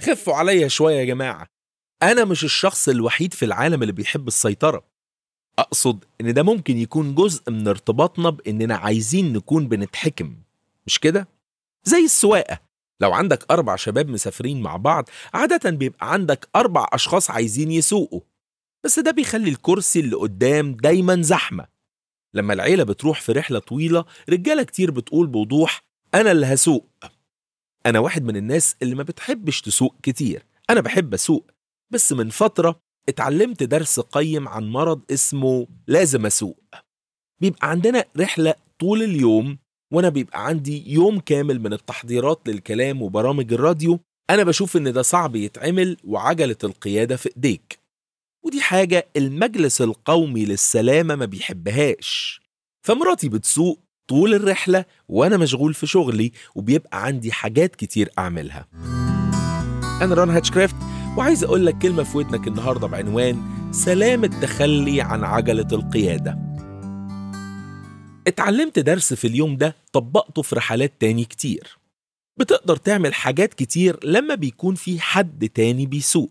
خفوا عليا شوية يا جماعة أنا مش الشخص الوحيد في العالم اللي بيحب السيطرة أقصد إن ده ممكن يكون جزء من ارتباطنا بإننا عايزين نكون بنتحكم مش كده؟ زي السواقة لو عندك أربع شباب مسافرين مع بعض عادة بيبقى عندك أربع أشخاص عايزين يسوقوا بس ده بيخلي الكرسي اللي قدام دايما زحمة لما العيلة بتروح في رحلة طويلة رجالة كتير بتقول بوضوح أنا اللي هسوق أنا واحد من الناس اللي ما بتحبش تسوق كتير أنا بحب أسوق بس من فترة اتعلمت درس قيم عن مرض اسمه لازم أسوق بيبقى عندنا رحلة طول اليوم وأنا بيبقى عندي يوم كامل من التحضيرات للكلام وبرامج الراديو أنا بشوف إن ده صعب يتعمل وعجلة القيادة في إيديك ودي حاجة المجلس القومي للسلامة ما بيحبهاش فمراتي بتسوق طول الرحلة وأنا مشغول في شغلي وبيبقى عندي حاجات كتير أعملها أنا ران هاتشكرافت وعايز أقول لك كلمة في ودنك النهاردة بعنوان سلام التخلي عن عجلة القيادة اتعلمت درس في اليوم ده طبقته في رحلات تاني كتير بتقدر تعمل حاجات كتير لما بيكون في حد تاني بيسوق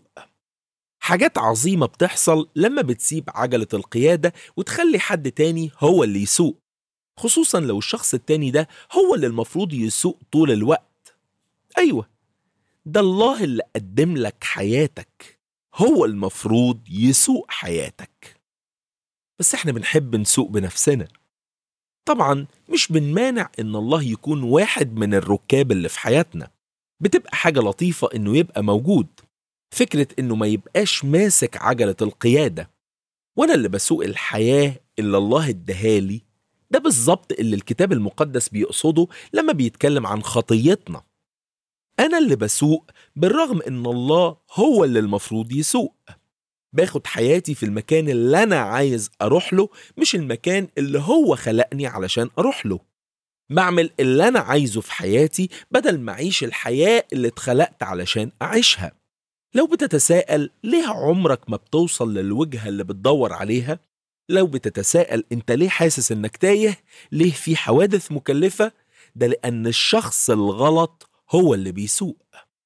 حاجات عظيمة بتحصل لما بتسيب عجلة القيادة وتخلي حد تاني هو اللي يسوق خصوصا لو الشخص التاني ده هو اللي المفروض يسوق طول الوقت أيوة ده الله اللي قدم لك حياتك هو المفروض يسوق حياتك بس احنا بنحب نسوق بنفسنا طبعا مش بنمانع ان الله يكون واحد من الركاب اللي في حياتنا بتبقى حاجة لطيفة انه يبقى موجود فكرة انه ما يبقاش ماسك عجلة القيادة وانا اللي بسوق الحياة اللي الله اداهالي ده بالظبط اللي الكتاب المقدس بيقصده لما بيتكلم عن خطيتنا انا اللي بسوق بالرغم ان الله هو اللي المفروض يسوق باخد حياتي في المكان اللي انا عايز اروح له مش المكان اللي هو خلقني علشان اروح له بعمل اللي انا عايزه في حياتي بدل ما اعيش الحياة اللي اتخلقت علشان اعيشها لو بتتساءل ليه عمرك ما بتوصل للوجهة اللي بتدور عليها لو بتتساءل انت ليه حاسس انك تايه ليه في حوادث مكلفة ده لأن الشخص الغلط هو اللي بيسوق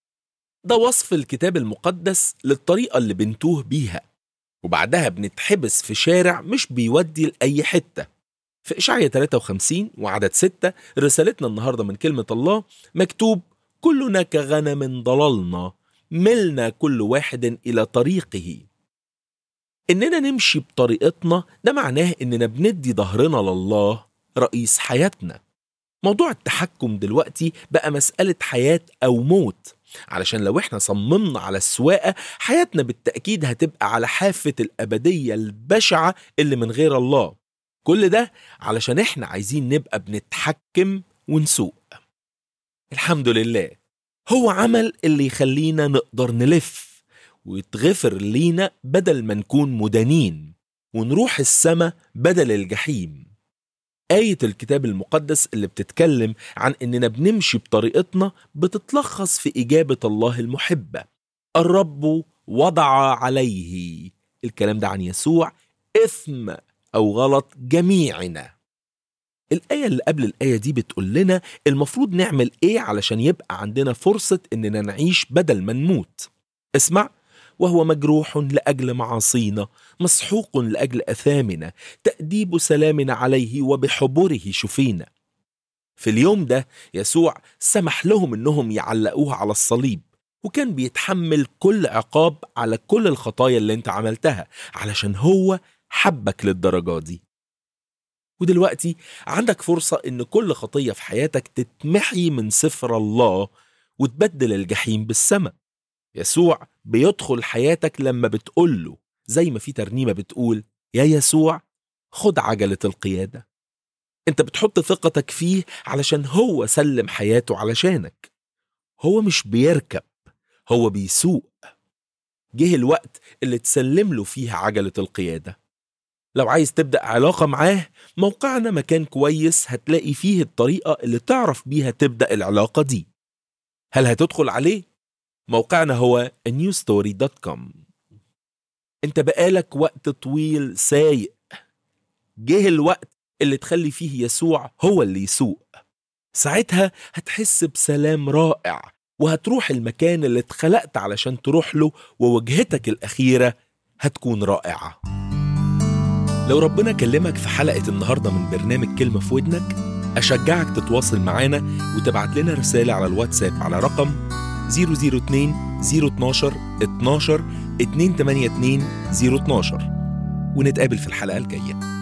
ده وصف الكتاب المقدس للطريقة اللي بنتوه بيها وبعدها بنتحبس في شارع مش بيودي لأي حتة في إشعية 53 وعدد 6 رسالتنا النهاردة من كلمة الله مكتوب كلنا كغنم ضللنا ملنا كل واحد إلى طريقه إننا نمشي بطريقتنا ده معناه إننا بندي ظهرنا لله رئيس حياتنا موضوع التحكم دلوقتي بقى مسألة حياة أو موت علشان لو احنا صممنا على السواقة حياتنا بالتأكيد هتبقى على حافة الأبدية البشعة اللي من غير الله كل ده علشان احنا عايزين نبقى بنتحكم ونسوق الحمد لله هو عمل اللي يخلينا نقدر نلف ويتغفر لينا بدل ما نكون مدانين ونروح السما بدل الجحيم آية الكتاب المقدس اللي بتتكلم عن إننا بنمشي بطريقتنا بتتلخص في إجابة الله المحبة الرب وضع عليه الكلام ده عن يسوع إثم أو غلط جميعنا الآية اللي قبل الآية دي بتقول لنا المفروض نعمل إيه علشان يبقى عندنا فرصة إننا نعيش بدل ما نموت اسمع وهو مجروح لاجل معاصينا مسحوق لاجل اثامنا تاديب سلامنا عليه وبحبره شفينا في اليوم ده يسوع سمح لهم انهم يعلقوه على الصليب وكان بيتحمل كل عقاب على كل الخطايا اللي انت عملتها علشان هو حبك للدرجة دي ودلوقتي عندك فرصة ان كل خطية في حياتك تتمحي من سفر الله وتبدل الجحيم بالسماء يسوع بيدخل حياتك لما بتقول له زي ما في ترنيمة بتقول يا يسوع خد عجلة القيادة انت بتحط ثقتك فيه علشان هو سلم حياته علشانك هو مش بيركب هو بيسوق جه الوقت اللي تسلم له فيه عجلة القيادة لو عايز تبدأ علاقة معاه موقعنا مكان كويس هتلاقي فيه الطريقة اللي تعرف بيها تبدأ العلاقة دي هل هتدخل عليه؟ موقعنا هو newstory.com انت بقالك وقت طويل سايق جه الوقت اللي تخلي فيه يسوع هو اللي يسوق ساعتها هتحس بسلام رائع وهتروح المكان اللي اتخلقت علشان تروح له ووجهتك الأخيرة هتكون رائعة لو ربنا كلمك في حلقة النهاردة من برنامج كلمة في ودنك أشجعك تتواصل معانا وتبعت لنا رسالة على الواتساب على رقم 002 012 12 282 012 ونتقابل في الحلقة الجاية